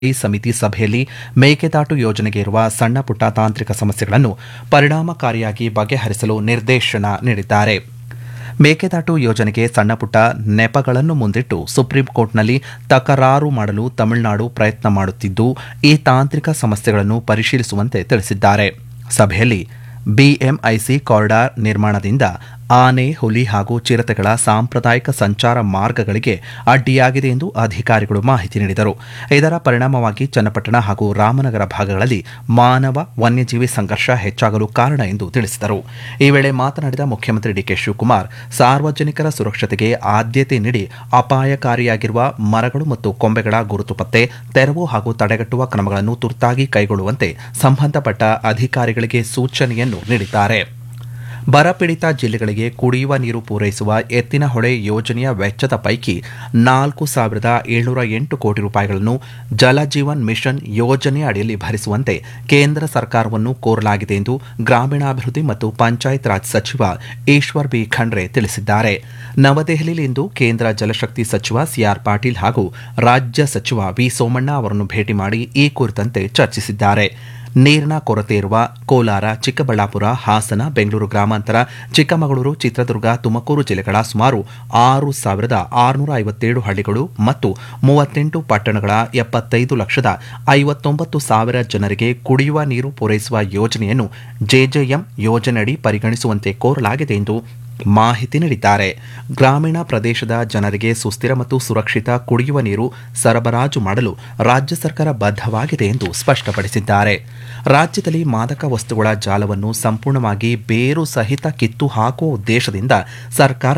ಈ ಸಮಿತಿ ಸಭೆಯಲ್ಲಿ ಮೇಕೆದಾಟು ಯೋಜನೆಗೆ ಇರುವ ಸಣ್ಣ ಪುಟ್ಟ ತಾಂತ್ರಿಕ ಸಮಸ್ಯೆಗಳನ್ನು ಪರಿಣಾಮಕಾರಿಯಾಗಿ ಬಗೆಹರಿಸಲು ನಿರ್ದೇಶನ ನೀಡಿದ್ದಾರೆ ಮೇಕೆದಾಟು ಯೋಜನೆಗೆ ಸಣ್ಣಪುಟ್ಟ ನೆಪಗಳನ್ನು ಮುಂದಿಟ್ಟು ಸುಪ್ರೀಂ ಕೋರ್ಟ್ನಲ್ಲಿ ತಕರಾರು ಮಾಡಲು ತಮಿಳುನಾಡು ಪ್ರಯತ್ನ ಮಾಡುತ್ತಿದ್ದು ಈ ತಾಂತ್ರಿಕ ಸಮಸ್ಯೆಗಳನ್ನು ಪರಿಶೀಲಿಸುವಂತೆ ತಿಳಿಸಿದ್ದಾರೆ ಸಭೆಯಲ್ಲಿ ಬಿಎಂಐಸಿ ಕಾರಿಡಾರ್ ನಿರ್ಮಾಣದಿಂದ ಆನೆ ಹುಲಿ ಹಾಗೂ ಚಿರತೆಗಳ ಸಾಂಪ್ರದಾಯಿಕ ಸಂಚಾರ ಮಾರ್ಗಗಳಿಗೆ ಅಡ್ಡಿಯಾಗಿದೆ ಎಂದು ಅಧಿಕಾರಿಗಳು ಮಾಹಿತಿ ನೀಡಿದರು ಇದರ ಪರಿಣಾಮವಾಗಿ ಚನ್ನಪಟ್ಟಣ ಹಾಗೂ ರಾಮನಗರ ಭಾಗಗಳಲ್ಲಿ ಮಾನವ ವನ್ಯಜೀವಿ ಸಂಘರ್ಷ ಹೆಚ್ಚಾಗಲು ಕಾರಣ ಎಂದು ತಿಳಿಸಿದರು ಈ ವೇಳೆ ಮಾತನಾಡಿದ ಮುಖ್ಯಮಂತ್ರಿ ಡಿಕೆ ಶಿವಕುಮಾರ್ ಸಾರ್ವಜನಿಕರ ಸುರಕ್ಷತೆಗೆ ಆದ್ಯತೆ ನೀಡಿ ಅಪಾಯಕಾರಿಯಾಗಿರುವ ಮರಗಳು ಮತ್ತು ಕೊಂಬೆಗಳ ಗುರುತು ಪತ್ತೆ ತೆರವು ಹಾಗೂ ತಡೆಗಟ್ಟುವ ಕ್ರಮಗಳನ್ನು ತುರ್ತಾಗಿ ಕೈಗೊಳ್ಳುವಂತೆ ಸಂಬಂಧಪಟ್ಟ ಅಧಿಕಾರಿಗಳಿಗೆ ಸೂಚನೆಯನ್ನು ನೀಡಿದ್ದಾರೆ ಬರಪೀಡಿತ ಜಿಲ್ಲೆಗಳಿಗೆ ಕುಡಿಯುವ ನೀರು ಪೂರೈಸುವ ಎತ್ತಿನಹೊಳೆ ಯೋಜನೆಯ ವೆಚ್ಚದ ಪೈಕಿ ನಾಲ್ಕು ಸಾವಿರದ ಏಳ್ನೂರ ಎಂಟು ಕೋಟಿ ರೂಪಾಯಿಗಳನ್ನು ಜಲಜೀವನ್ ಮಿಷನ್ ಯೋಜನೆ ಅಡಿಯಲ್ಲಿ ಭರಿಸುವಂತೆ ಕೇಂದ್ರ ಸರ್ಕಾರವನ್ನು ಕೋರಲಾಗಿದೆ ಎಂದು ಗ್ರಾಮೀಣಾಭಿವೃದ್ಧಿ ಮತ್ತು ಪಂಚಾಯತ್ ರಾಜ್ ಸಚಿವ ಈಶ್ವರ್ ಬಿ ಖಂಡ್ರೆ ತಿಳಿಸಿದ್ದಾರೆ ನವದೆಹಲಿಯಲ್ಲಿಂದು ಕೇಂದ್ರ ಜಲಶಕ್ತಿ ಸಚಿವ ಸಿಆರ್ ಪಾಟೀಲ್ ಹಾಗೂ ರಾಜ್ಯ ಸಚಿವ ವಿ ಸೋಮಣ್ಣ ಅವರನ್ನು ಭೇಟಿ ಮಾಡಿ ಈ ಕುರಿತಂತೆ ಚರ್ಚಿಸಿದ್ದಾರೆ ನೀರಿನ ಕೊರತೆ ಇರುವ ಕೋಲಾರ ಚಿಕ್ಕಬಳ್ಳಾಪುರ ಹಾಸನ ಬೆಂಗಳೂರು ಗ್ರಾಮಾಂತರ ಚಿಕ್ಕಮಗಳೂರು ಚಿತ್ರದುರ್ಗ ತುಮಕೂರು ಜಿಲ್ಲೆಗಳ ಸುಮಾರು ಆರು ಸಾವಿರದ ಆರುನೂರ ಐವತ್ತೇಳು ಹಳ್ಳಿಗಳು ಮತ್ತು ಮೂವತ್ತೆಂಟು ಪಟ್ಟಣಗಳ ಎಪ್ಪತ್ತೈದು ಲಕ್ಷದ ಐವತ್ತೊಂಬತ್ತು ಸಾವಿರ ಜನರಿಗೆ ಕುಡಿಯುವ ನೀರು ಪೂರೈಸುವ ಯೋಜನೆಯನ್ನು ಜೆಜೆಎಂ ಯೋಜನೆಯಡಿ ಪರಿಗಣಿಸುವಂತೆ ಕೋರಲಾಗಿದೆ ಎಂದು ಮಾಹಿತಿ ನೀಡಿದ್ದಾರೆ ಗ್ರಾಮೀಣ ಪ್ರದೇಶದ ಜನರಿಗೆ ಸುಸ್ಥಿರ ಮತ್ತು ಸುರಕ್ಷಿತ ಕುಡಿಯುವ ನೀರು ಸರಬರಾಜು ಮಾಡಲು ರಾಜ್ಯ ಸರ್ಕಾರ ಬದ್ಧವಾಗಿದೆ ಎಂದು ಸ್ಪಷ್ಟಪಡಿಸಿದ್ದಾರೆ ರಾಜ್ಯದಲ್ಲಿ ಮಾದಕ ವಸ್ತುಗಳ ಜಾಲವನ್ನು ಸಂಪೂರ್ಣವಾಗಿ ಬೇರು ಸಹಿತ ಕಿತ್ತು ಹಾಕುವ ಉದ್ದೇಶದಿಂದ ಸರ್ಕಾರ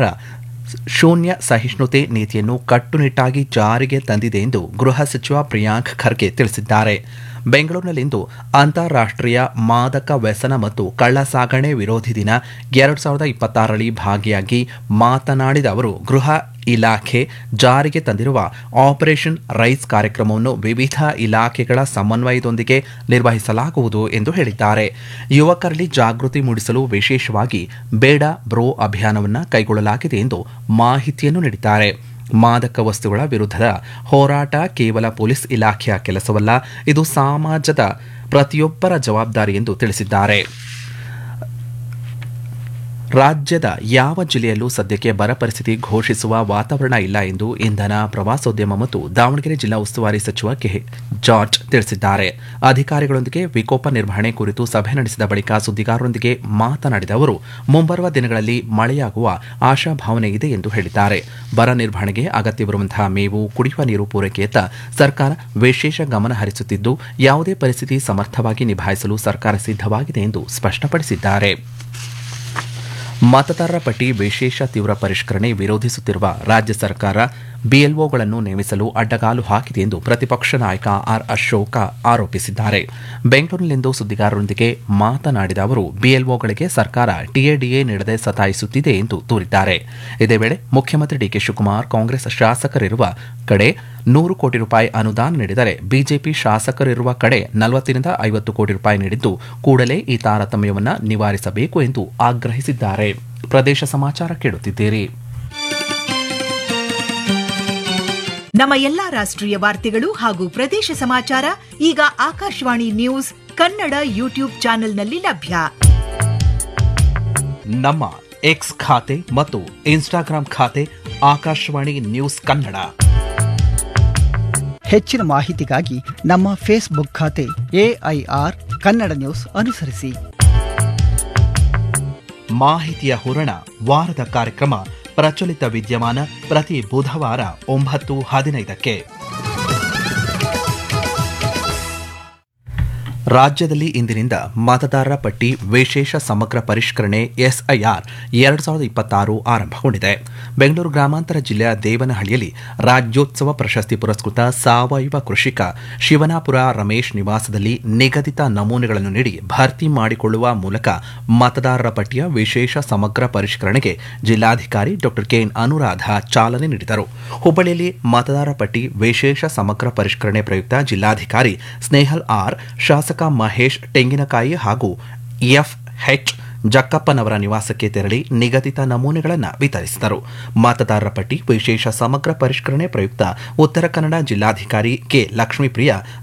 ಶೂನ್ಯ ಸಹಿಷ್ಣುತೆ ನೀತಿಯನ್ನು ಕಟ್ಟುನಿಟ್ಟಾಗಿ ಜಾರಿಗೆ ತಂದಿದೆ ಎಂದು ಗೃಹ ಸಚಿವ ಪ್ರಿಯಾಂಕ್ ಖರ್ಗೆ ತಿಳಿಸಿದ್ದಾರೆ ಬೆಂಗಳೂರಿನಲ್ಲಿಂದು ಅಂತಾರಾಷ್ಟ್ರೀಯ ಮಾದಕ ವ್ಯಸನ ಮತ್ತು ಕಳ್ಳ ಸಾಗಣೆ ವಿರೋಧಿ ದಿನ ಎರಡು ಸಾವಿರದ ಇಪ್ಪತ್ತಾರರಲ್ಲಿ ಭಾಗಿಯಾಗಿ ಮಾತನಾಡಿದ ಅವರು ಗೃಹ ಇಲಾಖೆ ಜಾರಿಗೆ ತಂದಿರುವ ಆಪರೇಷನ್ ರೈಸ್ ಕಾರ್ಯಕ್ರಮವನ್ನು ವಿವಿಧ ಇಲಾಖೆಗಳ ಸಮನ್ವಯದೊಂದಿಗೆ ನಿರ್ವಹಿಸಲಾಗುವುದು ಎಂದು ಹೇಳಿದ್ದಾರೆ ಯುವಕರಲ್ಲಿ ಜಾಗೃತಿ ಮೂಡಿಸಲು ವಿಶೇಷವಾಗಿ ಬೇಡ ಬ್ರೋ ಅಭಿಯಾನವನ್ನು ಕೈಗೊಳ್ಳಲಾಗಿದೆ ಎಂದು ಮಾಹಿತಿಯನ್ನು ನೀಡಿದ್ದಾರೆ ಮಾದಕ ವಸ್ತುಗಳ ವಿರುದ್ಧದ ಹೋರಾಟ ಕೇವಲ ಪೊಲೀಸ್ ಇಲಾಖೆಯ ಕೆಲಸವಲ್ಲ ಇದು ಸಮಾಜದ ಪ್ರತಿಯೊಬ್ಬರ ಜವಾಬ್ದಾರಿ ಎಂದು ತಿಳಿಸಿದ್ದಾರೆ ರಾಜ್ಯದ ಯಾವ ಜಿಲ್ಲೆಯಲ್ಲೂ ಸದ್ಯಕ್ಕೆ ಬರ ಪರಿಸ್ಥಿತಿ ಘೋಷಿಸುವ ವಾತಾವರಣ ಇಲ್ಲ ಎಂದು ಇಂಧನ ಪ್ರವಾಸೋದ್ಯಮ ಮತ್ತು ದಾವಣಗೆರೆ ಜಿಲ್ಲಾ ಉಸ್ತುವಾರಿ ಸಚಿವ ಕೆ ಜಾರ್ಜ್ ತಿಳಿಸಿದ್ದಾರೆ ಅಧಿಕಾರಿಗಳೊಂದಿಗೆ ವಿಕೋಪ ನಿರ್ವಹಣೆ ಕುರಿತು ಸಭೆ ನಡೆಸಿದ ಬಳಿಕ ಸುದ್ದಿಗಾರರೊಂದಿಗೆ ಮಾತನಾಡಿದ ಅವರು ಮುಂಬರುವ ದಿನಗಳಲ್ಲಿ ಮಳೆಯಾಗುವ ಆಶಾಭಾವನೆ ಇದೆ ಎಂದು ಹೇಳಿದ್ದಾರೆ ಬರ ನಿರ್ವಹಣೆಗೆ ಅಗತ್ಯವಿರುವಂತಹ ಮೇವು ಕುಡಿಯುವ ನೀರು ಪೂರೈಕೆಯತ್ತ ಸರ್ಕಾರ ವಿಶೇಷ ಗಮನ ಹರಿಸುತ್ತಿದ್ದು ಯಾವುದೇ ಪರಿಸ್ಥಿತಿ ಸಮರ್ಥವಾಗಿ ನಿಭಾಯಿಸಲು ಸರ್ಕಾರ ಸಿದ್ಧವಾಗಿದೆ ಎಂದು ಸ್ಪಷ್ಟಪಡಿಸಿದ್ದಾರೆ ಮತದಾರರ ಪಟ್ಟಿ ವಿಶೇಷ ತೀವ್ರ ಪರಿಷ್ಕರಣೆ ವಿರೋಧಿಸುತ್ತಿರುವ ರಾಜ್ಯ ಸರ್ಕಾರ ಬಿಎಲ್ಒಗಳನ್ನು ನೇಮಿಸಲು ಅಡ್ಡಗಾಲು ಹಾಕಿದೆ ಎಂದು ಪ್ರತಿಪಕ್ಷ ನಾಯಕ ಆರ್ ಅಶೋಕ ಆರೋಪಿಸಿದ್ದಾರೆ ಬೆಂಗಳೂರಿನಲ್ಲಿಂದು ಸುದ್ದಿಗಾರರೊಂದಿಗೆ ಮಾತನಾಡಿದ ಅವರು ಬಿಎಲ್ಒಗಳಿಗೆ ಸರ್ಕಾರ ಟಿಎಡಿಎ ನೀಡದೆ ಸತಾಯಿಸುತ್ತಿದೆ ಎಂದು ದೂರಿದ್ದಾರೆ ಇದೇ ವೇಳೆ ಮುಖ್ಯಮಂತ್ರಿ ಡಿಕೆ ಶಿವಕುಮಾರ್ ಕಾಂಗ್ರೆಸ್ ಶಾಸಕರಿರುವ ಕಡೆ ನೂರು ಕೋಟಿ ರೂಪಾಯಿ ಅನುದಾನ ನೀಡಿದರೆ ಬಿಜೆಪಿ ಶಾಸಕರಿರುವ ಕಡೆ ನಲವತ್ತರಿಂದ ಐವತ್ತು ಕೋಟಿ ರೂಪಾಯಿ ನೀಡಿದ್ದು ಕೂಡಲೇ ಈ ತಾರತಮ್ಯವನ್ನು ನಿವಾರಿಸಬೇಕು ಎಂದು ಆಗ್ರಹಿಸಿದ್ದಾರೆ ಪ್ರದೇಶ ಸಮಾಚಾರ ಕೇಳುತ್ತಿದ್ದೀರಿ ನಮ್ಮ ಎಲ್ಲಾ ರಾಷ್ಟ್ರೀಯ ವಾರ್ತೆಗಳು ಹಾಗೂ ಪ್ರದೇಶ ಸಮಾಚಾರ ಈಗ ಆಕಾಶವಾಣಿ ನ್ಯೂಸ್ ಕನ್ನಡ ಯೂಟ್ಯೂಬ್ ಚಾನೆಲ್ನಲ್ಲಿ ಲಭ್ಯ ನಮ್ಮ ಎಕ್ಸ್ ಖಾತೆ ಮತ್ತು ಇನ್ಸ್ಟಾಗ್ರಾಂ ಖಾತೆ ಆಕಾಶವಾಣಿ ನ್ಯೂಸ್ ಕನ್ನಡ ಹೆಚ್ಚಿನ ಮಾಹಿತಿಗಾಗಿ ನಮ್ಮ ಫೇಸ್ಬುಕ್ ಖಾತೆ ಎಐಆರ್ ಕನ್ನಡ ನ್ಯೂಸ್ ಅನುಸರಿಸಿ ಮಾಹಿತಿಯ ಹೂರಣ ವಾರದ ಕಾರ್ಯಕ್ರಮ ಪ್ರಚಲಿತ ವಿದ್ಯಮಾನ ಪ್ರತಿ ಬುಧವಾರ ಒಂಬತ್ತು ಹದಿನೈದಕ್ಕೆ ರಾಜ್ಯದಲ್ಲಿ ಇಂದಿನಿಂದ ಮತದಾರರ ಪಟ್ಟಿ ವಿಶೇಷ ಸಮಗ್ರ ಪರಿಷ್ಕರಣೆ ಎಸ್ಐಆರ್ ಎರಡು ಸಾವಿರದ ಇಪ್ಪತ್ತಾರು ಆರಂಭಗೊಂಡಿದೆ ಬೆಂಗಳೂರು ಗ್ರಾಮಾಂತರ ಜಿಲ್ಲೆಯ ದೇವನಹಳ್ಳಿಯಲ್ಲಿ ರಾಜ್ಯೋತ್ಸವ ಪ್ರಶಸ್ತಿ ಪುರಸ್ಕೃತ ಸಾವಯವ ಕೃಷಿಕ ಶಿವನಾಪುರ ರಮೇಶ್ ನಿವಾಸದಲ್ಲಿ ನಿಗದಿತ ನಮೂನೆಗಳನ್ನು ನೀಡಿ ಭರ್ತಿ ಮಾಡಿಕೊಳ್ಳುವ ಮೂಲಕ ಮತದಾರರ ಪಟ್ಟಿಯ ವಿಶೇಷ ಸಮಗ್ರ ಪರಿಷ್ಕರಣೆಗೆ ಜಿಲ್ಲಾಧಿಕಾರಿ ಡಾ ಕೆಎನ್ ಅನುರಾಧ ಚಾಲನೆ ನೀಡಿದರು ಹುಬ್ಬಳ್ಳಿಯಲ್ಲಿ ಮತದಾರರ ಪಟ್ಟಿ ವಿಶೇಷ ಸಮಗ್ರ ಪರಿಷ್ಕರಣೆ ಪ್ರಯುಕ್ತ ಜಿಲ್ಲಾಧಿಕಾರಿ ಸ್ನೇಹಲ್ ಆರ್ ಶಾಸಕ ಮಹೇಶ್ ತೆಂಗಿನಕಾಯಿ ಹಾಗೂ ಎಫ್ಎಚ್ ಜಕ್ಕಪ್ಪನವರ ನಿವಾಸಕ್ಕೆ ತೆರಳಿ ನಿಗದಿತ ನಮೂನೆಗಳನ್ನು ವಿತರಿಸಿದರು ಮತದಾರರ ಪಟ್ಟಿ ವಿಶೇಷ ಸಮಗ್ರ ಪರಿಷ್ಕರಣೆ ಪ್ರಯುಕ್ತ ಉತ್ತರ ಕನ್ನಡ ಜಿಲ್ಲಾಧಿಕಾರಿ ಕೆ ಲಕ್ಷ್ಮೀಪ್ರಿಯ